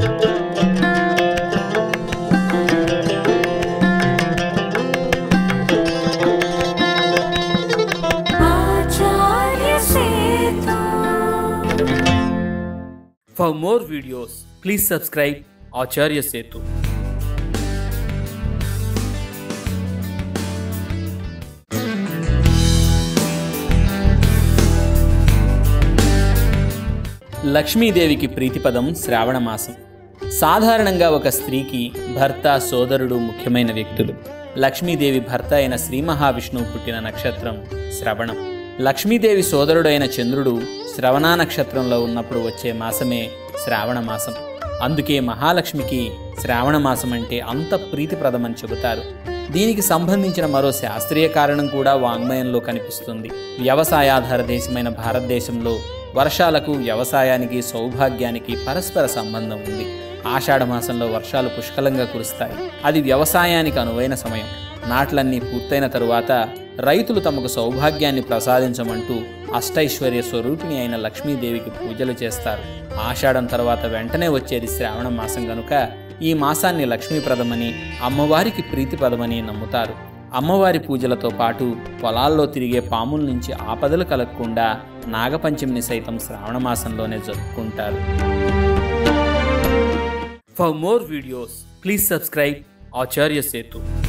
Acharya Setu For more videos, please subscribe Acharya Setu. లక్ష్మీదేవికి ప్రీతిపదం శ్రావణ మాసం సాధారణంగా ఒక స్త్రీకి భర్త సోదరుడు ముఖ్యమైన వ్యక్తులు లక్ష్మీదేవి భర్త అయిన శ్రీ మహావిష్ణువు పుట్టిన నక్షత్రం శ్రవణం లక్ష్మీదేవి సోదరుడైన చంద్రుడు శ్రవణ నక్షత్రంలో ఉన్నప్పుడు వచ్చే మాసమే శ్రావణ మాసం అందుకే మహాలక్ష్మికి శ్రావణ మాసం అంటే అంత ప్రీతిప్రదమని చెబుతారు దీనికి సంబంధించిన మరో శాస్త్రీయ కారణం కూడా వాంగ్మయంలో కనిపిస్తుంది వ్యవసాయాధార దేశమైన భారతదేశంలో వర్షాలకు వ్యవసాయానికి సౌభాగ్యానికి పరస్పర సంబంధం ఉంది ఆషాఢ మాసంలో వర్షాలు పుష్కలంగా కురుస్తాయి అది వ్యవసాయానికి అనువైన సమయం నాట్లన్నీ పూర్తయిన తరువాత రైతులు తమకు సౌభాగ్యాన్ని ప్రసాదించమంటూ అష్టైశ్వర్య స్వరూపిణి అయిన లక్ష్మీదేవికి పూజలు చేస్తారు ఆషాఢం తర్వాత వెంటనే వచ్చేది శ్రావణ మాసం గనుక ఈ మాసాన్ని లక్ష్మీప్రదమని అమ్మవారికి ప్రీతిప్రదమని నమ్ముతారు అమ్మవారి పూజలతో పాటు పొలాల్లో తిరిగే పాముల నుంచి ఆపదలు కలగకుండా నాగపంచమిని సైతం శ్రావణ మాసంలోనే జరుపుకుంటారు for more videos please subscribe Acharya Setu